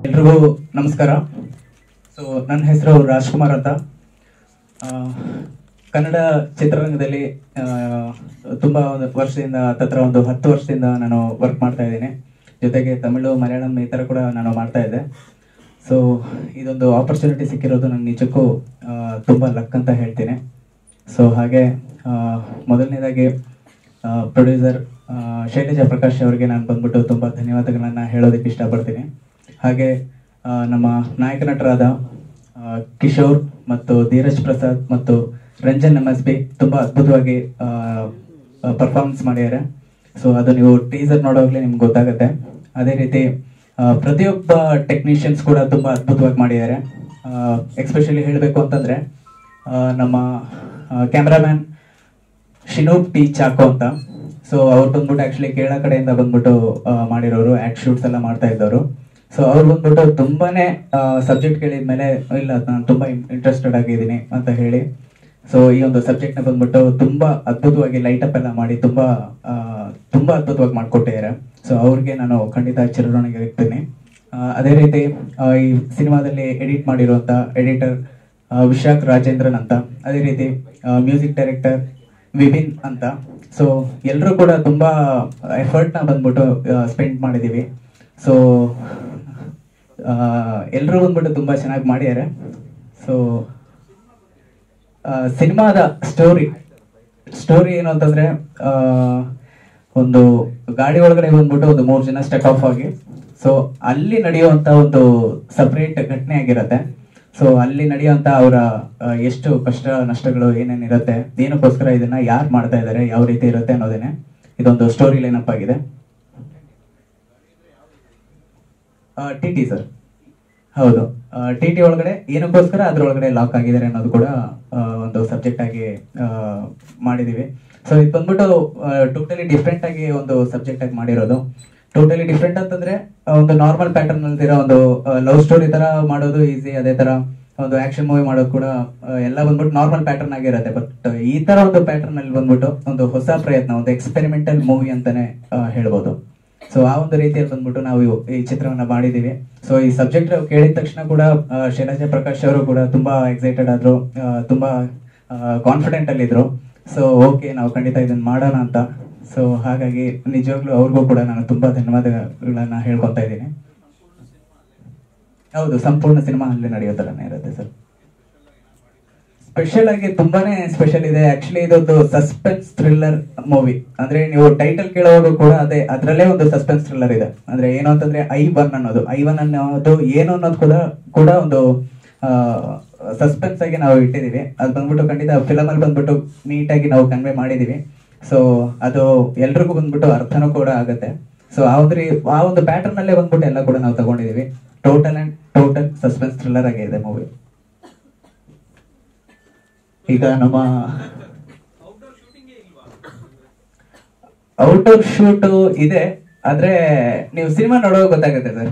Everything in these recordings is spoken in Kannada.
ಎಲ್ರಿಗೂ ನಮಸ್ಕಾರ ಸೊ ನನ್ನ ಹೆಸರು ರಾಜ್ಕುಮಾರ್ ಅಂತ ಆ, ಕನ್ನಡ ಚಿತ್ರರಂಗದಲ್ಲಿ ಆ, ತುಂಬಾ ಒಂದು ವರ್ಷದಿಂದ ಹತ್ತತ್ರ ಒಂದು ಹತ್ತು ವರ್ಷದಿಂದ ನಾನು ವರ್ಕ್ ಮಾಡ್ತಾ ಇದ್ದೀನಿ ಜೊತೆಗೆ ತಮಿಳು ಮಲಯಾಳಂ ಈ ಥರ ಕೂಡ ನಾನು ಮಾಡ್ತಾ ಇದ್ದೆ ಸೊ ಇದೊಂದು ಆಪರ್ಚುನಿಟಿ ಸಿಕ್ಕಿರೋದು ನನಗೆ ನಿಜಕ್ಕೂ ಆ, ತುಂಬಾ ಲಕ್ ಅಂತ ಹೇಳ್ತೀನಿ ಸೊ ಹಾಗೆ ಆ, ಮೊದಲನೇದಾಗಿ ಪ್ರೊಡ್ಯೂಸರ್ ಶೈಲಜಾ ಪ್ರಕಾಶ್ ಅವರಿಗೆ ನಾನು ಬಂದ್ಬಿಟ್ಟು ತುಂಬ ಧನ್ಯವಾದಗಳನ್ನ ಹೇಳೋದಕ್ಕೆ ಇಷ್ಟಪಡ್ತೀನಿ ಹಾಗೆ ಆ, ನಮ್ಮ ನಾಯಕ ನಟರಾದ ಆ, ಕಿಶೋರ್ ಮತ್ತು ಧೀರಜ್ ಪ್ರಸಾದ್ ಮತ್ತು ರಂಜನ್ ಎಂ ಎಸ್ ಬಿ ತುಂಬ ಅದ್ಭುತವಾಗಿ ಪರ್ಫಾರ್ಮೆನ್ಸ್ ಮಾಡಿದ್ದಾರೆ ಸೊ ಅದು ನೀವು ಟೀಸರ್ ನೋಡೋವಾಗಲೇ ನಿಮ್ಗೆ ಗೊತ್ತಾಗುತ್ತೆ ಅದೇ ರೀತಿ ಆ, ಪ್ರತಿಯೊಬ್ಬ ಟೆಕ್ನಿಷಿಯನ್ಸ್ ಕೂಡ ತುಂಬ ಅದ್ಭುತವಾಗಿ ಮಾಡಿದ್ದಾರೆ ಎಕ್ಸ್ಪೆಷಲಿ ಹೇಳಬೇಕು ಅಂತಂದರೆ ನಮ್ಮ ಕ್ಯಾಮ್ರಾಮ್ಯಾನ್ ಶಿನೂಪ್ ಟಿ ಚಾಕೋ ಅಂತ ಸೊ ಅವ್ರು ಬಂದ್ಬಿಟ್ಟು ಆಕ್ಚುಲಿ ಕೇರಳ ಕಡೆಯಿಂದ ಬಂದ್ಬಿಟ್ಟು ಆ, ಮಾಡಿರೋರು ಆಕ್ಟ್ ಶೂಟ್ಸ್ ಎಲ್ಲ ಮಾಡ್ತಾ ಇದ್ದವರು ಸೊ ಅವ್ರು ಬಂದ್ಬಿಟ್ಟು ತುಂಬಾನೇ ಸಬ್ಜೆಕ್ಟ್ ಕೇಳಿದ್ಮೇಲೆ ಇಲ್ಲ ನಾನು ತುಂಬಾ ಇಂಟ್ರೆಸ್ಟೆಡ್ ಆಗಿದ್ದೀನಿ ಅಂತ ಹೇಳಿ ಸೊ ಈ ಒಂದು ಸಬ್ಜೆಕ್ಟ್ ನ ಬಂದ್ಬಿಟ್ಟು ತುಂಬಾ ಅದ್ಭುತವಾಗಿ ಲೈಟ್ ಅಪ್ ಎಲ್ಲ ಮಾಡಿ ತುಂಬಾ ಆ, ತುಂಬಾ ಅದ್ಭುತವಾಗಿ ಮಾಡ್ಕೊಟ್ಟಿದ್ದಾರೆ ಸೊ ಅವ್ರಿಗೆ ನಾನು ಖಂಡಿತ ಚಿರಋಣಿಗೆ ಇರ್ತೀನಿ ಆ, ಅದೇ ರೀತಿ ಆ, ಈ ಸಿನಿಮಾದಲ್ಲಿ ಎಡಿಟ್ ಮಾಡಿರುವಂತ ಎಡಿಟರ್ ವಿಶಾಖ್ ರಾಜೇಂದ್ರನ್ ಅಂತ ಅದೇ ರೀತಿ ಮ್ಯೂಸಿಕ್ ಡೈರೆಕ್ಟರ್ ವಿಭಿನ್ ಅಂತ ಸೊ ಎಲ್ಲರೂ ಕೂಡ ತುಂಬಾ ಎಫರ್ಟ್ ನ ಬಂದ್ಬಿಟ್ಟು ಸ್ಪೆಂಡ್ ಮಾಡಿದೀವಿ ಸೊ ಎಲ್ಲರೂ ಬಂದ್ಬಿಟ್ಟು ತುಂಬಾ ಚೆನ್ನಾಗಿ ಮಾಡಿದ್ದಾರೆ ಸೊ ಸಿನಿಮಾದ ಸ್ಟೋರಿ ಸ್ಟೋರಿ ಏನು ಅಂತಂದ್ರೆ ಆ, ಒಂದು ಗಾಡಿ ಒಳಗಡೆ ಬಂದ್ಬಿಟ್ಟು ಒಂದು ಮೂರು ಜನ ಸ್ಟೆಕ್ ಆಫ್ ಆಗಿ ಸೊ ಅಲ್ಲಿ ನಡೆಯುವಂತ ಒಂದು ಸಪರೇಟ್ ಘಟನೆ ಆಗಿರತ್ತೆ ಸೊ ಅಲ್ಲಿ ನಡೆಯುವಂತ ಅವರ ಎಷ್ಟು ಕಷ್ಟ ನಷ್ಟಗಳು ಏನೇನಿರುತ್ತೆ ಏನಕ್ಕೋಸ್ಕರ ಇದನ್ನ ಯಾರು ಮಾಡ್ತಾ ಇದ್ದಾರೆ ಯಾವ ರೀತಿ ಇರುತ್ತೆ ಅನ್ನೋದೇನೆ ಇದೊಂದು ಸ್ಟೋರಿ ಲೈನಪ್ ಆಗಿದೆ ಟಿ ಟಿ ಸರ್ ಹೌದು ಟಿ ಟಿ ಒಳಗಡೆ ಏನಕ್ಕೋಸ್ಕರ ಅದ್ರೊಳಗಡೆ ಲಾಕ್ ಆಗಿದ್ದಾರೆ ಅನ್ನೋದು ಕೂಡ ಆ, ಒಂದು ಸಬ್ಜೆಕ್ಟ್ ಆಗಿ ಆ, ಮಾಡಿದೀವಿ ಸೊ ಇದು ಬಂದ್ಬಿಟ್ಟು ಟೋಟಲಿ ಡಿಫ್ರೆಂಟ್ ಆಗಿ ಒಂದು ಸಬ್ಜೆಕ್ಟ್ ಆಗಿ ಮಾಡಿರೋದು ಟೋಟಲಿ ಡಿಫ್ರೆಂಟ್ ಅಂತಂದ್ರೆ ಆ, ಒಂದು ನಾರ್ಮಲ್ ಪ್ಯಾಟರ್ನ್ ಅಲ್ದಿರೋ ಒಂದು ಲವ್ ಸ್ಟೋರಿ ತರ ಮಾಡೋದು ಈಸಿ ಅದೇ ತರ ಒಂದು ಆಕ್ಷನ್ ಮೂವಿ ಮಾಡೋದು ಕೂಡ ಆ, ಎಲ್ಲ ಬಂದ್ಬಿಟ್ಟು ನಾರ್ಮಲ್ ಪ್ಯಾಟರ್ನ್ ಆಗಿರುತ್ತೆ ಬಟ್ ಈ ತರ ಒಂದು ಪ್ಯಾಟರ್ನ್ ಅಲ್ಲಿ ಬಂದ್ಬಿಟ್ಟು ಒಂದು ಹೊಸ ಪ್ರಯತ್ನ ಒಂದು ಎಕ್ಸ್ಪೆರಿಮೆಂಟಲ್ ಮೂವಿ ಅಂತಾನೆ ಆ, ಹೇಳ್ಬೋದು ಸೊ ಆ ಒಂದು ರೀತಿಯಲ್ಲಿ ಬಂದ್ಬಿಟ್ಟು ನಾವು ಇವು- ಈ ಚಿತ್ರವನ್ನ ಮಾಡಿದೀವಿ ಸೊ ಈ ಸಬ್ಜೆಕ್ಟ್ ಕೇಳಿದ ತಕ್ಷಣ ಕೂಡ ಆ, ಶೈಲಜಾ ಪ್ರಕಾಶ್ ಅವರು ಕೂಡ ತುಂಬಾ ಎಕ್ಸೈಟೆಡ್ ಆದ್ರು ಆ, ತುಂಬಾ ಕಾನ್ಫಿಡೆಂಟ್ ಅಲ್ಲಿ ಇದ್ರು ಸೊ ಓಕೆ ನಾವು ಖಂಡಿತ ಇದನ್ನ ಮಾಡೋಣ ಅಂತ ಸೊ ಹಾಗಾಗಿ ನಿಜವಾಗ್ಲೂ ಅವ್ರಿಗೂ ಕೂಡ ನಾನು ತುಂಬಾ ಧನ್ಯವಾದಗಳನ್ನ ಹೇಳ್ಕೊತಾ ಇದ್ದೀನಿ ಹೌದು ಸಂಪೂರ್ಣ ಸಿನಿಮಾ ಅಲ್ಲಿ ನಡೆಯೋ ತರನೇ ಇರುತ್ತೆ ಸರ್ ಸ್ಪೆಷಲ್ ಆಗಿ ತುಂಬಾನೇ ಸ್ಪೆಷಲ್ ಇದೆ ಆಕ್ಚುಲಿ ಇದೊಂದು ಸಸ್ಪೆನ್ಸ್ ಥ್ರಿಲ್ಲರ್ ಮೂವಿ ಅಂದ್ರೆ ನೀವು ಟೈಟಲ್ ಕೇಳುವಾಗ ಕೂಡ ಅದೇ ಅದ್ರಲ್ಲೇ ಒಂದು ಸಸ್ಪೆನ್ಸ್ ಥ್ರಿಲ್ಲರ್ ಇದೆ ಅಂದ್ರೆ ಏನು ಅಂತಂದ್ರೆ ಐ ಒನ್ ಅನ್ನೋದು ಐ ಒನ್ ಅನ್ನೋದು ಏನು ಅನ್ನೋದು ಕೂಡ ಕೂಡ ಒಂದು ಸಸ್ಪೆನ್ಸ್ ಆಗಿ ನಾವು ಇಟ್ಟಿದೀವಿ ಅದು ಬಂದ್ಬಿಟ್ಟು ಖಂಡಿತ ಫಿಲಮ್ ಅಲ್ಲಿ ಬಂದ್ಬಿಟ್ಟು ನೀಟಾಗಿ ನಾವು ಕನ್ವೆ ಮಾಡಿದೀವಿ ಸೊ ಅದು ಎಲ್ರಿಗೂ ಬಂದ್ಬಿಟ್ಟು ಅರ್ಥನೂ ಕೂಡ ಆಗುತ್ತೆ ಸೊ ಆ ಒಂದು ರೀ- ಆ ಒಂದು ಪ್ಯಾಟರ್ನ್ ಅಲ್ಲೇ ಬಂದ್ಬಿಟ್ಟು ಎಲ್ಲ ಕೂಡ ನಾವು ತಗೊಂಡಿದೀವಿ total and total suspense thriller ಆಗಿ ಇದೆ ಮೂವಿ ಈಗ ನಮ್ಮ ಔಟ್ಡೋರ್ ಶೂಟ್ ಇದೆ ಆದ್ರೆ ನೀವು ಸಿನಿಮಾ ನೋಡುವಾಗ ಗೊತ್ತಾಗುತ್ತೆ ಸರ್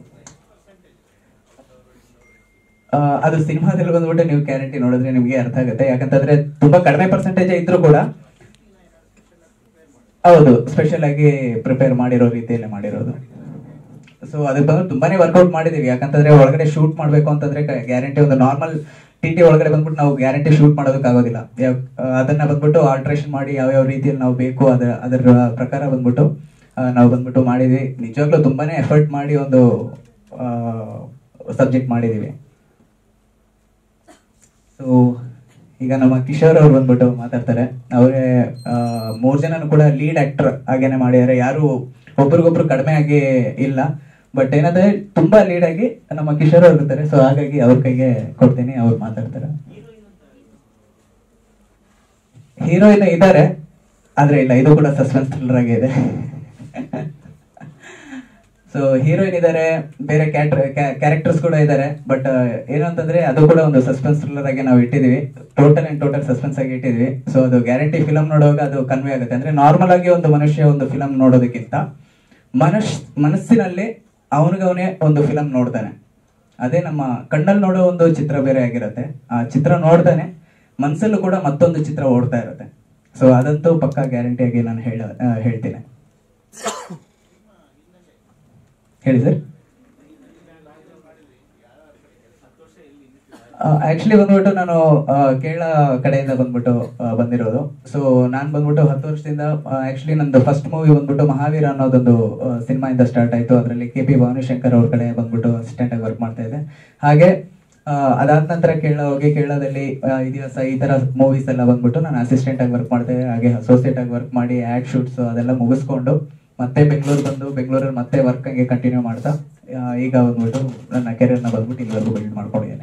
ಅದು ಸಿನಿಮಾದಲ್ಲಿ ಬಂದ್ಬಿಟ್ಟು ನೀವು ಗ್ಯಾರಂಟಿ ನೋಡಿದ್ರೆ ನಿಮ್ಗೆ ಅರ್ಥ ಆಗುತ್ತೆ ಯಾಕಂತಂದ್ರೆ ತುಂಬಾ ಕಡಿಮೆ ಪರ್ಸೆಂಟೇಜ್ ಇದ್ರೂ ಕೂಡ ಹೌದು ಸ್ಪೆಷಲ್ ಆಗಿ ಪ್ರಿಪೇರ್ ಮಾಡಿರೋ ರೀತಿಯಲ್ಲಿ ಮಾಡಿರೋದು ಸೊ ಅದಕ್ಕೆ ಬಂದು ತುಂಬಾನೇ ವರ್ಕೌಟ್ ಮಾಡಿದೀವಿ ಯಾಕಂತಂದ್ರೆ ಒಳಗಡೆ ಶೂಟ್ ಮಾಡ್ಬೇಕು ಅಂತಂದ್ರೆ ಗ್ಯಾರಂಟಿ ಒಂದು ನಾರ್ಮಲ್ ಟಿ ಟಿ ಒಳಗಡೆ ಬಂದ್ಬಿಟ್ಟು ನಾವು ಗ್ಯಾರಂಟಿ ಶೂಟ್ ಮಾಡೋದಕ್ಕಾಗೋದಿಲ್ಲ ಯಾವ್- ಆ, ಅದನ್ನ ಬಂದ್ಬಿಟ್ಟು ಆಲ್ಟ್ರೇಷನ್ ಮಾಡಿ ಯಾವ್ಯಾವ ರೀತಿಯಲ್ಲಿ ನಾವು ಬೇಕು ಅದರ ಅದರ ಪ್ರಕಾರ ಬಂದ್ಬಿಟ್ಟು ಆ, ನಾವು ಬಂದ್ಬಿಟ್ಟು ಮಾಡಿದ್ವಿ ನಿಜವಾಗ್ಲೂ ತುಂಬಾನೇ ಎಫರ್ಟ್ ಮಾಡಿ ಒಂದು ಸಬ್ಜೆಕ್ಟ್ ಮಾಡಿದೀವಿ ಸೊ ಈಗ ನಮ್ಮ ಕಿಶೋರ್ ಅವ್ರು ಬಂದ್ಬಿಟ್ಟು ಮಾತಾಡ್ತಾರೆ ಅವರೇ ಮೂರ್ ಜನನು ಕೂಡ ಲೀಡ್ ಆಕ್ಟರ್ ಆಗೇನೆ ಮಾಡಿದ್ದಾರೆ ಯಾರು ಒಬ್ರಿಗೊಬ್ರು ಕಡಿಮೆ ಆಗಿ ಇಲ್ಲ ಬಟ್ ಏನಂದ್ರೆ ತುಂಬಾ ಲೀಡ್ ಆಗಿ ನಮ್ಮ ಕಿಶೋರ್ ಅವ್ರು ಇರ್ತಾರೆ ಸೊ ಹಾಗಾಗಿ ಅವ್ರ ಕೈಗೆ ಕೊಡ್ತೀನಿ ಅವ್ರು ಮಾತಾಡ್ತಾರೆ ಹೀರೋಯಿನ್ ಇದ್ದಾರೆ ಆದ್ರೆ ಇಲ್ಲ ಇದು ಕೂಡ ಸಸ್ಪೆನ್ಸ್ ಥ್ರಿಲ್ಲರ್ ಆಗಿ ಇದೆ ಸೊ ಹೀರೋಯಿನ್ ಇದ್ದಾರೆ ಬೇರೆ ಕ್ಯಾರೆಕ್ಟರ್ಸ್ ಕೂಡ ಇದ್ದಾರೆ ಬಟ್ ಏನು ಅಂತಂದ್ರೆ ಅದು ಕೂಡ ಒಂದು ಸಸ್ಪೆನ್ಸ್ ಥ್ರಿಲ್ಲರ್ ಆಗಿ ನಾವು ಇಟ್ಟಿದೀವಿ ಟೋಟಲ್ ಅಂಡ್ ಟೋಟಲ್ ಸಸ್ಪೆನ್ಸ್ ಆಗಿ ಇಟ್ಟಿದ್ವಿ ಸೊ ಅದು ಗ್ಯಾರಂಟಿ ಫಿಲಮ್ ನೋಡುವಾಗ ಅದು ಕನ್ವೆ ಆಗುತ್ತೆ ಅಂದ್ರೆ ನಾರ್ಮಲ್ ಆಗಿ ಒಂದು ಮನುಷ್ಯ ಒಂದು ಫಿಲಮ್ ನೋಡೋದಕ್ಕಿಂತ ಮನಸ್ ಮನಸ್ಸಿನಲ್ಲಿ ಅವನಿಗವನೇ ಒಂದು ಫಿಲಮ್ ನೋಡ್ತಾನೆ ಅದೇ ನಮ್ಮ ಕಣ್ಣಲ್ಲಿ ನೋಡೋ ಒಂದು ಚಿತ್ರ ಬೇರೆ ಆಗಿರುತ್ತೆ ಆ ಚಿತ್ರ ನೋಡ್ತಾನೆ ಮನ್ಸಲ್ಲೂ ಕೂಡ ಮತ್ತೊಂದು ಚಿತ್ರ ಓಡ್ತಾ ಇರುತ್ತೆ ಸೊ ಅದಂತೂ ಪಕ್ಕಾ ಗ್ಯಾರಂಟಿಯಾಗಿ ನಾನು ಹೇಳ ಆ, ಹೇಳ್ತೀನಿ ಹೇಳಿ ಸರ್ ಆಕ್ಚುಲಿ ಬಂದ್ಬಿಟ್ಟು ನಾನು ಆ, ಕೇರಳ ಕಡೆಯಿಂದ ಬಂದ್ಬಿಟ್ಟು ಆ, ಬಂದಿರೋದು ಸೊ ನಾನ್ ಬಂದ್ಬಿಟ್ಟು ಹತ್ತು ವರ್ಷದಿಂದ ಆಕ್ಚುಲಿ ನಂದು ಫಸ್ಟ್ ಮೂವಿ ಬಂದ್ಬಿಟ್ಟು ಮಹಾವೀರ ಅನ್ನೋದೊಂದು ಸಿನಿಮಾ ಇಂದ ಸ್ಟಾರ್ಟ್ ಆಯ್ತು ಅದರಲ್ಲಿ ಕೆ ಪಿ ಭಾನುಶಂಕರ್ ಅವ್ರ ಕಡೆ ಬಂದ್ಬಿಟ್ಟು ಅಸಿಸ್ಟೆಂಟ್ ಆಗಿ ವರ್ಕ್ ಮಾಡ್ತಾ ಇದ್ದೆ ಹಾಗೆ ಆ, ಅದಾದ ನಂತರ ಕೇರಳ ಹೋಗಿ ಕೇರಳದಲ್ಲಿ ಆ, ಈ ದಿವಸ ಈ ತರ ಮೂವೀಸ್ ಎಲ್ಲ ಬಂದ್ಬಿಟ್ಟು ನಾನು ಅಸಿಸ್ಟೆಂಟ್ ಆಗಿ ವರ್ಕ್ ಮಾಡ್ತೇವೆ ಹಾಗೆ ಅಸೋಸಿಯೇಟ್ ಆಗಿ ವರ್ಕ್ ಮಾಡಿ ಆಡ್ ಶೂಟ್ಸ್ ಅದೆಲ್ಲ ಮುಗಿಸ್ಕೊಂಡು ಮತ್ತೆ ಬೆಂಗಳೂರು ಬಂದು ಬೆಂಗಳೂರಲ್ಲಿ ಮತ್ತೆ ವರ್ಕ್ ಹಂಗೆ ಕಂಟಿನ್ಯೂ ಮಾಡ್ತಾ ಆ, ಈಗ ಬಂದ್ಬಿಟ್ಟು ನನ್ನ ಕೆರಿಯರ್ನ ಬಂದ್ಬಿಟ್ಟು ಇಲ್ಲಿವರೆಗೂ ಬಿಲ್ಡ್ ಮಾಡ್ಕೊಂಡಿದ್ದೇನೆ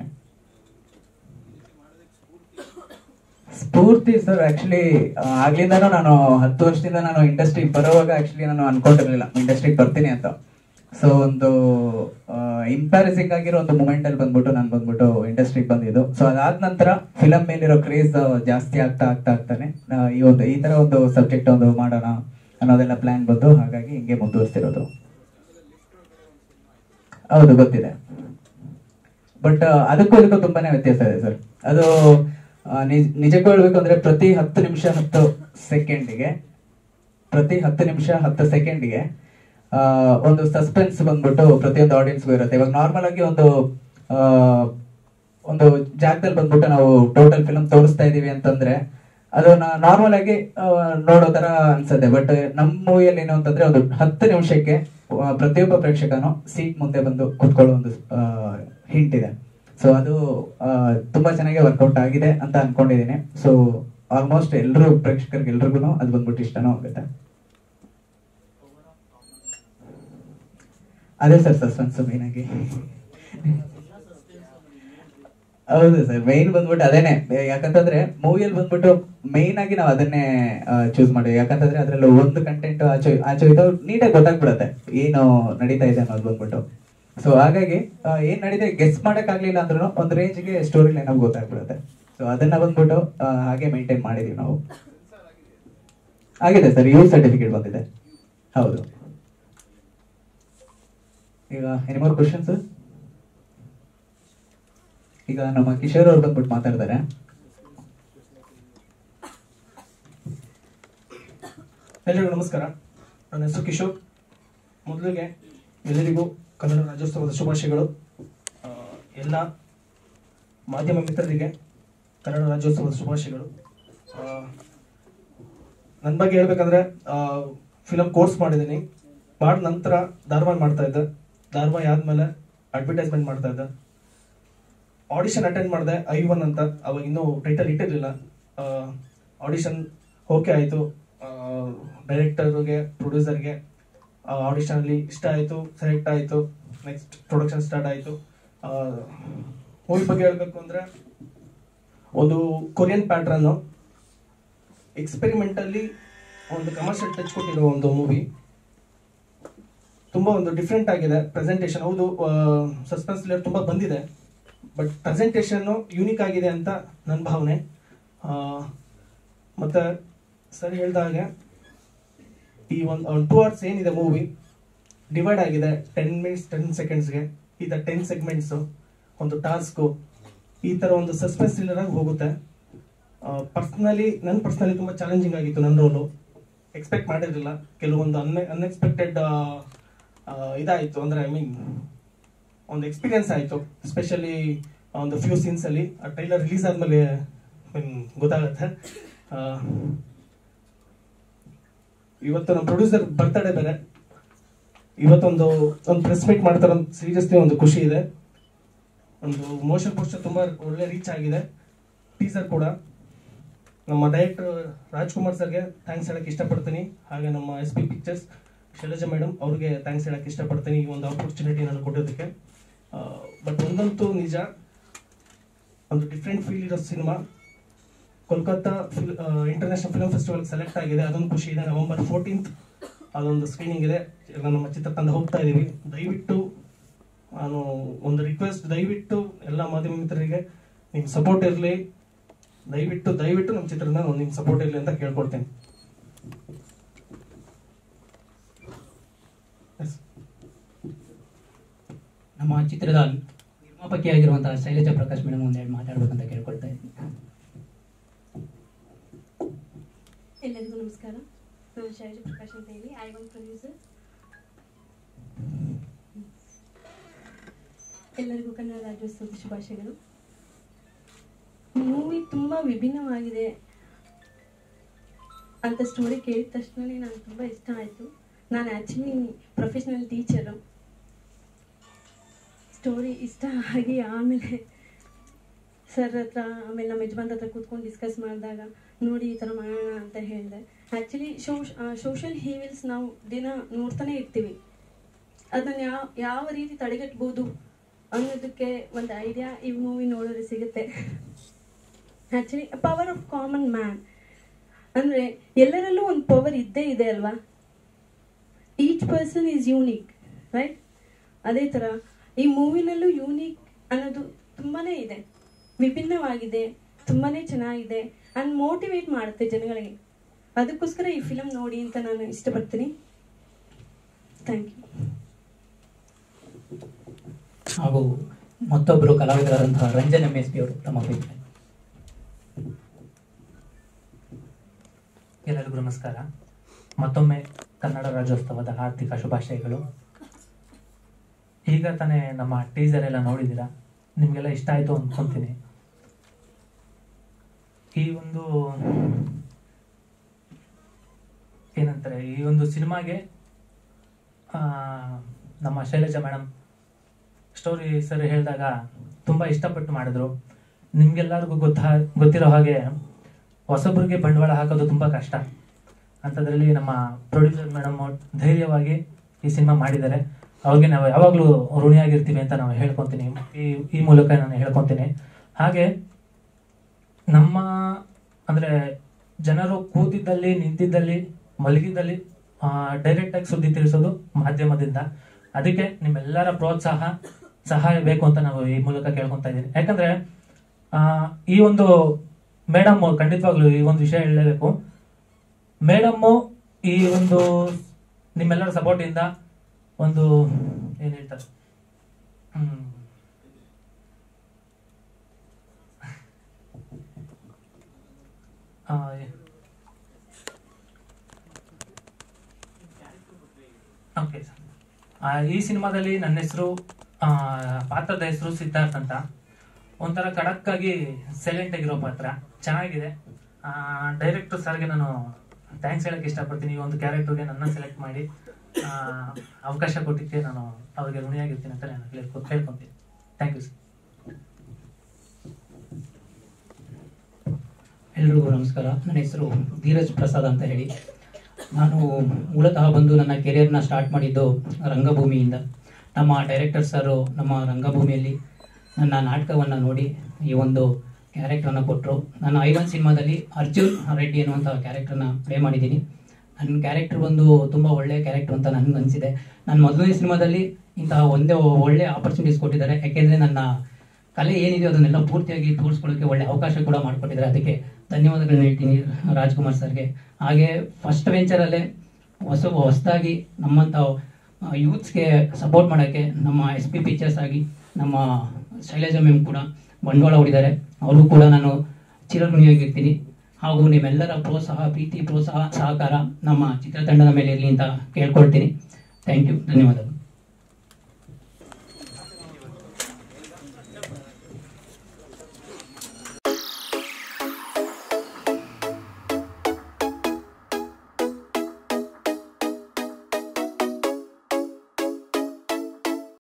ಸ್ಫೂರ್ತಿ ಸರ್ ಆಕ್ಚುಲಿ ಆಗ್ಲಿಂದಾನು ನಾನು ಹತ್ತು ವರ್ಷದಿಂದ ನಾನು ಇಂಡಸ್ಟ್ರಿಗೆ ಬರುವಾಗ ಆಕ್ಚುಲಿ ನಾನು ಅನ್ಕೊಂಡಿರ್ಲಿಲ್ಲ ಇಂಡಸ್ಟ್ರಿಗೆ ಬರ್ತೀನಿ ಅಂತ ಸೊ ಒಂದು ಇಂಪ್ಯಾರಸಿಂಗ್ ಆಗಿರೋ ಒಂದು ಮೂಮೆಂಟ್ ಅಲ್ಲಿ ಬಂದ್ಬಿಟ್ಟು ನಾನು ಬಂದ್ಬಿಟ್ಟು ಇಂಡಸ್ಟ್ರಿಗೆ ಬಂದಿದ್ದು ಸೊ ಅದಾದ ನಂತರ ಫಿಲಂ ಮೇಲಿರೋ ಕ್ರೇಜ್ ಜಾಸ್ತಿ ಆಗ್ತಾ ಆಗ್ತಾ ಆಗ್ತಾನೆ ಆ, ಈ ಒಂದು ಈ ತರ ಒಂದು ಸಬ್ಜೆಕ್ಟ್ ಒಂದು ಮಾಡೋಣ ಅನ್ನೋದೆಲ್ಲ ಪ್ಲಾನ್ ಬಂದು ಹಾಗಾಗಿ ಹಿಂಗೆ ಮುಂದುವರಿಸ್ತಿರೋದು ಹೌದು ಗೊತ್ತಿದೆ ಬಟ್ ಅದಕ್ಕೂ ಇದಕ್ಕೂ ತುಂಬಾನೇ ವ್ಯತ್ಯಾಸ ಇದೆ ಸರ್ ಅದು ಆ, ನಿಜ- ನಿಜಕ್ಕೂ ಹೇಳ್ಬೇಕು ಅಂದ್ರೆ ಪ್ರತಿ ಹತ್ತು ನಿಮಿಷ ಹತ್ತು ಸೆಕೆಂಡಿಗೆ ಪ್ರತಿ ಹತ್ತು ನಿಮಿಷ ಹತ್ತು ಸೆಕೆಂಡಿಗೆ ಆ, ಒಂದು ಸಸ್ಪೆನ್ಸ್ ಬಂದ್ಬಿಟ್ಟು ಪ್ರತಿಯೊಂದು ಆಡಿಯನ್ಸ್ಗೂ ಇರುತ್ತೆ ಇವಾಗ ನಾರ್ಮಲ್ ಆಗಿ ಒಂದು ಆ, ಒಂದು ಜಾಗದಲ್ಲಿ ಬಂದ್ಬಿಟ್ಟು ನಾವು ಟೋಟಲ್ ಫಿಲ್ಮ್ ತೋರಿಸ್ತಾ ಇದೀವಿ ಅಂತಂದ್ರೆ ಅದು ನಾರ್ಮಲ್ ಆಗಿ ಆ, ನೋಡೋ ತರ ಅನ್ಸುತ್ತೆ ಬಟ್ ನಮ್ಮ ಮೂವಿಯಲ್ಲಿ ಏನು ಅಂತಂದ್ರೆ ಒಂದು ಹತ್ತು ನಿಮಿಷಕ್ಕೆ ಆ, ಪ್ರತಿಯೊಬ್ಬ ಪ್ರೇಕ್ಷಕನು ಸೀಟ್ ಮುಂದೆ ಬಂದು ಕುತ್ಕೊಳ್ಳೋ ಒಂದು ಹಿಂಟ್ ಇದೆ ಸೊ ಅದು ಆ, ತುಂಬಾ ಚೆನ್ನಾಗಿ ವರ್ಕೌಟ್ ಆಗಿದೆ ಅಂತ ಅನ್ಕೊಂಡಿದೀನಿ ಸೊ ಆಲ್ಮೋಸ್ಟ್ ಎಲ್ಲರೂ ಪ್ರೇಕ್ಷಕರಿಗೆ ಎಲ್ರಿಗೂ ಅದು ಬಂದ್ಬಿಟ್ಟು ಇಷ್ಟನೂ ಆಗುತ್ತೆ ಅದೇ ಸರ್ ಸಸ್ಪೆನ್ಸ್ ಮೇನ್ ಆಗಿ ಹೌದು ಸರ್ ಮೈನ್ ಬಂದ್ಬಿಟ್ಟು ಅದೇನೆ ಯಾಕಂತಂದ್ರೆ ಮೂವಿಯಲ್ಲಿ ಬಂದ್ಬಿಟ್ಟು ಮೈನ್ ಆಗಿ ನಾವು ಅದನ್ನೇ ಚೂಸ್ ಮಾಡಿದ್ವಿ ಯಾಕಂತಂದ್ರೆ ಅದ್ರಲ್ಲಿ ಒಂದು ಕಂಟೆಂಟ್ ಆಚೆ ಆಚೆ ಇದು ನೀಟಾಗಿ ಗೊತ್ತಾಗ್ಬಿಡತ್ತೆ ಏನು ನಡೀತಾ ಇದೆ ಅನ್ನೋದು ಬಂದ್ಬಿಟ್ಟು ಸೊ ಹಾಗಾಗಿ ಆ, ಏನ್ ನಡೀತಾ ಗೆಸ್ ಮಾಡಕ್ ಆಗ್ಲಿಲ್ಲ ಅಂದ್ರೂ ಒಂದು ರೇಂಜ್ಗೆ ಸ್ಟೋರಿ ಲೈನ್ ಆಗಿ ಗೊತ್ತಾಗ್ಬಿಡುತ್ತೆ ಸೊ ಅದನ್ನ ಬಂದ್ಬಿಟ್ಟು ಆ, ಹಾಗೆ ಮೇಂಟೈನ್ ಮಾಡಿದೀವಿ ನಾವು ಆಗಿದೆ ಸರ್ ಯು ಸರ್ಟಿಫಿಕೇಟ್ ಬಂದಿದೆ ಹೌದು ಈಗ ಎನಿ ಮೋರ್ ಕ್ವಶನ್ಸ್ ಈಗ ನಮ್ಮ ಕಿಶೋರ್ ಅವ್ರು ಬಂದ್ಬಿಟ್ಟು ಮಾತಾಡ್ತಾರೆ ಎಲ್ಲರಿಗೂ ನಮಸ್ಕಾರ ನನ್ನ ಹೆಸರು ಕಿಶೋರ್ ಮೊದಲಿಗೆ ಎಲ್ಲರಿಗೂ ಕನ್ನಡ ರಾಜ್ಯೋತ್ಸವದ ಶುಭಾಶಯಗಳು ಆ, ಎಲ್ಲ ಮಾಧ್ಯಮ ಮಿತ್ರರಿಗೆ ಕನ್ನಡ ರಾಜ್ಯೋತ್ಸವದ ಶುಭಾಶಯಗಳು ನನ್ನ ಬಗ್ಗೆ ಹೇಳ್ಬೇಕಂದ್ರೆ ಫಿಲಮ್ ಕೋರ್ಸ್ ಮಾಡಿದ್ದೀನಿ ಮಾಡಿದ ನಂತರ ಧಾರವಾಡ ಮಾಡ್ತಾ ಇದ್ದೆ ಧಾರವಾಡ ಆದ್ಮೇಲೆ ಅಡ್ವರ್ಟೈಸ್ಮೆಂಟ್ ಮಾಡ್ತಾ ಇದ್ದೆ ಆಡಿಷನ್ ಅಟೆಂಡ್ ಮಾಡಿದೆ ಐ ಒನ್ ಅಂತ ಅವಾಗ ಇನ್ನೂ ಟೈಟಲ್ ಇಟ್ಟಿರಲಿಲ್ಲ ಆಡಿಷನ್ ಓಕೆ ಆಯಿತು ಡೈರೆಕ್ಟರ್ಗೆ ಪ್ರೊಡ್ಯೂಸರ್ಗೆ ಆಡಿಷನ್ ಅಲ್ಲಿ ಇಷ್ಟ ಆಯಿತು ಸೆಲೆಕ್ಟ್ ಆಯಿತು ನೆಕ್ಸ್ಟ್ ಪ್ರೊಡಕ್ಷನ್ ಸ್ಟಾರ್ಟ್ ಆಯಿತು ಮೂವಿ ಬಗ್ಗೆ ಹೇಳಬೇಕು ಅಂದರೆ ಒಂದು ಕೊರಿಯನ್ ಪ್ಯಾಟ್ರನ್ನು ಎಕ್ಸ್ಪೆರಿಮೆಂಟಲ್ಲಿ ಒಂದು ಕಮರ್ಷಿಯಲ್ ಟಚ್ ಕೊಟ್ಟಿರೋ ಒಂದು ಮೂವಿ ತುಂಬಾ ಒಂದು ಡಿಫ್ರೆಂಟ್ ಆಗಿದೆ ಪ್ರೆಸೆಂಟೇಷನ್ ಹೌದು ಸಸ್ಪೆನ್ಸ್ ಲೇಯರ್ ತುಂಬಾ ಬಂದಿದೆ ಬಟ್ ಪ್ರೆಸೆಂಟೇಷನ್ ಯೂನಿಕ್ ಆಗಿದೆ ಅಂತ ನನ್ನ ಭಾವನೆ ಆ, ಮತ್ತೆ ಸರ್ ಹೇಳ್ದ ಹಾಗೆ ಈ ಒಂದು ಒಂದು ಟೂ ಅವರ್ಸ್ ಏನಿದೆ ಮೂವಿ ಡಿವೈಡ್ ಆಗಿದೆ ಟೆನ್ ಮಿನಿಟ್ಸ್ ಟೆನ್ ಸೆಕೆಂಡ್ಸ್ಗೆ ಈ ತರ ಟೆನ್ ಸೆಗ್ಮೆಂಟ್ಸು ಒಂದು ಟಾಸ್ಕು ಈ ತರ ಒಂದು ಸಸ್ಪೆನ್ಸ್ ಥ್ರಿಲ್ಲರ್ ಆಗಿ ಹೋಗುತ್ತೆ ಪರ್ಸ್ನಲಿ ನನ್ನ ಪರ್ಸ್ನಲಿ ತುಂಬಾ ಚಾಲೆಂಜಿಂಗ್ ಆಗಿತ್ತು ನನ್ನ ರೋಲು ಎಕ್ಸ್ಪೆಕ್ಟ್ ಮಾಡಿರಲಿಲ್ಲ ಕೆಲವೊಂದು ಅನ್ ಅನ್ಎಕ್ಸ್ಪೆಕ್ಟೆಡ್ ಇದಾಯಿತು ಅಂದ್ರೆ ಐ ಮೀನ್ ಒಂದು ಎಕ್ಸ್ಪೀರಿಯನ್ಸ್ ಆಯಿತು ಸ್ಪೆಷಲಿ ಒಂದು ಫ್ಯೂ ಸೀನ್ಸ್ ಅಲ್ಲಿ ಆ ಟ್ರೈಲರ್ ರಿಲೀಸ್ ಆದ್ಮೇಲೆ ಹ್ಮ್, ಗೊತ್ತಾಗುತ್ತೆ ಆ, ಇವತ್ತು ನಮ್ಮ ಪ್ರೊಡ್ಯೂಸರ್ ಬರ್ತಡೇ ಬೇರೆ ಇವತ್ತೊಂದು ಒಂದು ಪ್ರೆಸ್ ಮೀಟ್ ಮಾಡ್ತಾರೆ ಒಂದು ಸೀರಿಯಸ್ಲಿ ಒಂದು ಖುಷಿ ಇದೆ ಒಂದು ಮೋಷನ್ ಪೋಸ್ಟರ್ ತುಂಬಾ ಒಳ್ಳೆ ರೀಚ್ ಆಗಿದೆ ಟೀಸರ್ ಕೂಡ ನಮ್ಮ ಡೈರೆಕ್ಟರ್ ರಾಜ್ಕುಮಾರ್ ಸರ್ಗೆ ಥ್ಯಾಂಕ್ಸ್ ಹೇಳಕ್ ಇಷ್ಟಪಡ್ತೀನಿ ಹಾಗೆ ನಮ್ಮ S P pictures Shailaja madam ಅವ್ರಿಗೆ ಥ್ಯಾಂಕ್ಸ್ ಹೇಳಕ್ ಇಷ್ಟಪಡ್ತೀನಿ ಈ ಒಂದು ಆಪರ್ಚುನಿಟಿ ನಾನು ಕೊಟ್ಟಿದ್ದಕ್ಕೆ ಬಟ್ ಒಂದಂತೂ ನಿಜ ಒಂದು ಡಿಫ್ರೆಂಟ್ ಫೀಲ್ ಇರೋ cinema Kolkata international film festival select ಆಗಿದೆ ಅದೊಂದು ಖುಷಿ ಇದೆ ನವೆಂಬರ್ ಫೋರ್ಟೀನ್ತ್ ಅದೊಂದು ಸ್ಕ್ರೀನಿಂಗ್ ಇದೆ ಎಲ್ಲ ನಮ್ಮ ಚಿತ್ರತಂಡ ಹೋಗ್ತಾ ಇದೀವಿ ದಯವಿಟ್ಟು ನಾನು ಒಂದು ರಿಕ್ವೆಸ್ಟ್ ದಯವಿಟ್ಟು ಎಲ್ಲ ಮಾಧ್ಯಮ ಮಿತ್ರರಿಗೆ ನಿಮ್ಮ ಸಪೋರ್ಟ್ ಇರಲಿ ದಯವಿಟ್ಟು ದಯವಿಟ್ಟು ನಮ್ಮ ಚಿತ್ರನ ನಿಮ್ಮ ಸಪೋರ್ಟ್ ಇರಲಿ ಅಂತ ಕೇಳ್ಕೊಡ್ತೇನೆ Yes. ನಮ್ಮ ಚಿತ್ರದ ನಿರ್ಮಾಪಕಿಯಾಗಿರುವಂತಹ ಶೈಲಜಾ ಪ್ರಕಾಶ್ ಮೇಡಮ್ ಒಂದೆರಡು ಮಾತಾಡ್ಬೇಕಂತ ಕೇಳ್ಕೊಳ್ತಾ ಇದ್ದೀನಿ ಎಲ್ಲರಿಗೂ ನಮಸ್ಕಾರ ನಾನು ಶೈಲಜಾ ಪ್ರಕಾಶ್ ಅಂತ ಹೇಳಿ ಐ ಒನ್ ಪ್ರೊಡ್ಯೂಸರ್ ಎಲ್ಲರಿಗೂ ಕನ್ನಡ ರಾಜ್ಯೋತ್ಸವದ ಶುಭಾಶಯಗಳು ತುಂಬ ವಿಭಿನ್ನವಾಗಿದೆ ಅಂತ ಸ್ಟೋರಿ ಕೇಳಿದ ತಕ್ಷಣನೇ ನನಗೆ ತುಂಬ ಇಷ್ಟ ಆಯಿತು ನಾನು ಆ್ಯಕ್ಚುಲಿ ಪ್ರೊಫೆಷ್ನಲ್ ಟೀಚರು ಸ್ಟೋರಿ ಇಷ್ಟ ಆಗಿ ಆಮೇಲೆ ಸರ್ ಹತ್ರ ಆಮೇಲೆ ನಮ್ಮ ಯಜಮಾನ್ ಹತ್ರ ಕೂತ್ಕೊಂಡು ಡಿಸ್ಕಸ್ ಮಾಡಿದಾಗ ನೋಡಿ ಈ ಥರ ಮಾಡೋಣ ಅಂತ ಹೇಳಿದೆ ಆ್ಯಕ್ಚುಲಿ ಶೋಶ್ ಸೋಷಲ್ ಹೀವಿಲ್ಸ್ ನಾವು ದಿನ ನೋಡ್ತಾನೆ ಇರ್ತೀವಿ ಅದನ್ನ ಯಾವ ಯಾವ ರೀತಿ ತಡೆಗಟ್ಬೋದು ಅನ್ನೋದಕ್ಕೆ ಒಂದು ಐಡಿಯಾ ಈ ಮೂವಿ ನೋಡಿದ್ರೆ ಸಿಗುತ್ತೆ actually power of common man ಅಂದರೆ ಎಲ್ಲರಲ್ಲೂ ಒಂದು ಪವರ್ ಇದ್ದೇ ಇದೆ ಅಲ್ವಾ each person is unique right ಅದೇ ಥರ ಈ ಮೂವಿನಲ್ಲೂ ಯೂನಿಕ್ ಅನ್ನೋದು ತುಂಬಾ ಇದೆ ವಿಭಿನ್ನವಾಗಿದೆ ತುಂಬಾ ಚೆನ್ನಾಗಿದೆ ಆ್ಯಂಡ್ ಮೋಟಿವೇಟ್ ಮಾಡುತ್ತೆ ಜನಗಳಿಗೆ ಅದಕ್ಕೋಸ್ಕರ ಈ ಫಿಲಮ್ ನೋಡಿ ಅಂತ ನಾನು ಇಷ್ಟಪಡ್ತೀನಿ ಥ್ಯಾಂಕ್ ಯು ಹಾಗೂ ಮತ್ತೊಬ್ಬರು ಕಲಾವಿದರಾದಂತಹ ರಂಜನ್ ಎಂ ಎಸ್ ಪಿ ಅವರು ತಮ್ಮ ಅಭಿಪ್ರಾಯ ಎಲ್ಲರಿಗೂ ನಮಸ್ಕಾರ ಮತ್ತೊಮ್ಮೆ ಕನ್ನಡ ರಾಜ್ಯೋತ್ಸವದ ಆರ್ಥಿಕ ಶುಭಾಶಯಗಳು ಈಗ ತಾನೇ ನಮ್ಮ ಟೀಸರ್ ಎಲ್ಲ ನೋಡಿದ್ದೀರಾ ನಿಮಗೆಲ್ಲ ಇಷ್ಟ ಆಯಿತು ಅಂದ್ಕೊಂತೀನಿ ಈ ಒಂದು ಏನಂತಾರೆ ಈ ಒಂದು ಸಿನಿಮಾಗೆ ಆ, ನಮ್ಮ ಶೈಲಜಾ ಮೇಡಮ್ ಸ್ಟೋರಿ ಸರ್ ಹೇಳಿದಾಗ ತುಂಬ ಇಷ್ಟಪಟ್ಟು ಮಾಡಿದ್ರು ನಿಮ್ಗೆಲ್ಲರಿಗೂ ಗೊತ್ತಾ ಗೊತ್ತಿರೋ ಹಾಗೆ ಹೊಸಬ್ರಿಗೆ ಬಂಡವಾಳ ಹಾಕೋದು ತುಂಬ ಕಷ್ಟ ಅಂಥದ್ರಲ್ಲಿ ನಮ್ಮ ಪ್ರೊಡ್ಯೂಸರ್ ಮೇಡಮ್ ಧೈರ್ಯವಾಗಿ ಈ ಸಿನಿಮಾ ಮಾಡಿದ್ದಾರೆ ಅವ್ರಿಗೆ ನಾವು ಯಾವಾಗಲೂ ಋಣಿಯಾಗಿರ್ತೀವಿ ಅಂತ ನಾವು ಹೇಳ್ಕೊತೀನಿ ಈ ಈ ಮೂಲಕ ನಾನು ಹೇಳ್ಕೊತೀನಿ ಹಾಗೆ ನಮ್ಮ ಅಂದರೆ ಜನರು ಕೂತಿದ್ದಲ್ಲಿ ನಿಂತಿದ್ದಲ್ಲಿ ಮಲಗಿದ್ದಲ್ಲಿ ಡೈರೆಕ್ಟ್ ಆಗಿ ಸುದ್ದಿ ತಿಳಿಸೋದು ಮಾಧ್ಯಮದಿಂದ ಅದಕ್ಕೆ ನಿಮ್ಮೆಲ್ಲರ ಪ್ರೋತ್ಸಾಹ ಸಹಾಯ ಬೇಕು ಅಂತ ನಾವು ಈ ಮೂಲಕ ಕೇಳ್ಕೊಂತ ಇದ್ದೀನಿ ಯಾಕಂದ್ರೆ ಆ, ಈ ಒಂದು ಮೇಡಮ್ ಖಂಡಿತವಾಗ್ಲೂ ಈ ಒಂದು ವಿಷಯ ಹೇಳಲೇಬೇಕು ಮೇಡಮ್ ಈ ಒಂದು ನಿಮ್ಮೆಲ್ಲರ ಸಪೋರ್ಟ್ ಇಂದ ಒಂದು ಏನ್ ಹೇಳ್ತಾರೆ ಹ್ಮ್ ಆ, ಓಕೆ ಸರ್ ಆ, ಈ ಸಿನಿಮಾದಲ್ಲಿ ನನ್ನ ಹೆಸರು ಪಾತ್ರದ ಹೆಸರು ಸಿದ್ಧಾರ್ಥ್ ಅಂತ ಒಂಥರ ಖಡಕ್ ಆಗಿ ಸೈಲೆಂಟ್ ಆಗಿರೋ ಪಾತ್ರ ಚೆನ್ನಾಗಿದೆ ಡೈರೆಕ್ಟರ್ ಸರ್ಗೆ ನಾನು ಥ್ಯಾಂಕ್ಸ್ ಹೇಳಕ್ ಇಷ್ಟಪಡ್ತೀನಿ ಈ ಒಂದು ಕ್ಯಾರೆಕ್ಟರ್ಗೆ ನನ್ನ ಸೆಲೆಕ್ಟ್ ಮಾಡಿ ಆ, ಅವಕಾಶ ಕೊಟ್ಟಿದ್ದಕ್ಕೆ ನಾನು ಅವ್ರಿಗೆ ಋಣಿಯಾಗಿರ್ತೀನಿ ಅಂತ ನಾನು ಹೇಳ್ಕೊ ಹೇಳ್ಕೊಂತೀನಿ ಥ್ಯಾಂಕ್ ಯು ಸರ್ ಎಲ್ರಿಗೂ ನಮಸ್ಕಾರ ನನ್ನ ಹೆಸರು ಧೀರಜ್ ಪ್ರಸಾದ್ ಅಂತ ಹೇಳಿ ನಾನು ಮೂಲತಃ ಬಂದು ನನ್ನ ಕೆರಿಯರ್ನ ಸ್ಟಾರ್ಟ್ ಮಾಡಿದ್ದು ರಂಗಭೂಮಿಯಿಂದ ನಮ್ಮ ಡೈರೆಕ್ಟರ್ ಸರು ನಮ್ಮ ರಂಗಭೂಮಿಯಲ್ಲಿ ನನ್ನ ನಾಟಕವನ್ನು ನೋಡಿ ಈ ಒಂದು ಕ್ಯಾರೆಕ್ಟರ್ನ ಕೊಟ್ಟರು ನಾನು ಐವನ್ ಸಿನಿಮಾದಲ್ಲಿ ಅರ್ಜುನ್ ರೆಡ್ಡಿ ಅನ್ನುವಂಥ ಕ್ಯಾರೆಕ್ಟರ್ನ ಪ್ಲೇ ಮಾಡಿದ್ದೀನಿ ನನ್ನ ಕ್ಯಾರೆಕ್ಟರ್ ಬಂದು ತುಂಬ ಒಳ್ಳೆಯ ಕ್ಯಾರೆಕ್ಟರ್ ಅಂತ ನನಗೆ ಅನಿಸಿದೆ ನನ್ನ ಮೊದಲನೇ ಸಿನಿಮಾದಲ್ಲಿ ಇಂತಹ ಒಂದೇ ಒಳ್ಳೆ ಆಪರ್ಚುನಿಟೀಸ್ ಕೊಟ್ಟಿದ್ದಾರೆ ಯಾಕೆಂದರೆ ನನ್ನ ಕಲೆ ಏನಿದೆ ಅದನ್ನೆಲ್ಲ ಪೂರ್ತಿಯಾಗಿ ತೋರಿಸ್ಕೊಳ್ಳೋಕೆ ಒಳ್ಳೆ ಅವಕಾಶ ಕೂಡ ಮಾಡಿಕೊಟ್ಟಿದ್ದಾರೆ ಅದಕ್ಕೆ ಧನ್ಯವಾದಗಳನ್ನ ಹೇಳ್ತೀನಿ ರಾಜ್ಕುಮಾರ್ ಸರ್ಗೆ ಹಾಗೆ ಫಸ್ಟ್ ವೆಂಚರಲ್ಲೇ ಹೊಸ ಹೊಸದಾಗಿ ನಮ್ಮಂಥ ಯೂತ್ಸ್ಗೆ ಸಪೋರ್ಟ್ ಮಾಡೋಕ್ಕೆ ನಮ್ಮ ಎಸ್ ಪಿ ಪಿಕ್ಚರ್ಸ್ ಆಗಿ ನಮ್ಮ ಶೈಲಜಾ ಮ್ಯಾಮ್ ಕೂಡ ಬಂಡವಾಳ ಹೂಡಿದ್ದಾರೆ ಅವ್ರಿಗೂ ಕೂಡ ನಾನು ಚಿರಋಣಿಯಾಗಿರ್ತೀನಿ ಹಾಗೂ ನಿಮ್ಮೆಲ್ಲರ ಪ್ರೋತ್ಸಾಹ ಪ್ರೀತಿ ಪ್ರೋತ್ಸಾಹ ಸಹಕಾರ ನಮ್ಮ ಚಿತ್ರತಂಡದ ಮೇಲೆ ಇರಲಿ ಅಂತ ಕೇಳ್ಕೊಳ್ತೀನಿ ಥ್ಯಾಂಕ್ ಯು ಧನ್ಯವಾದಗಳು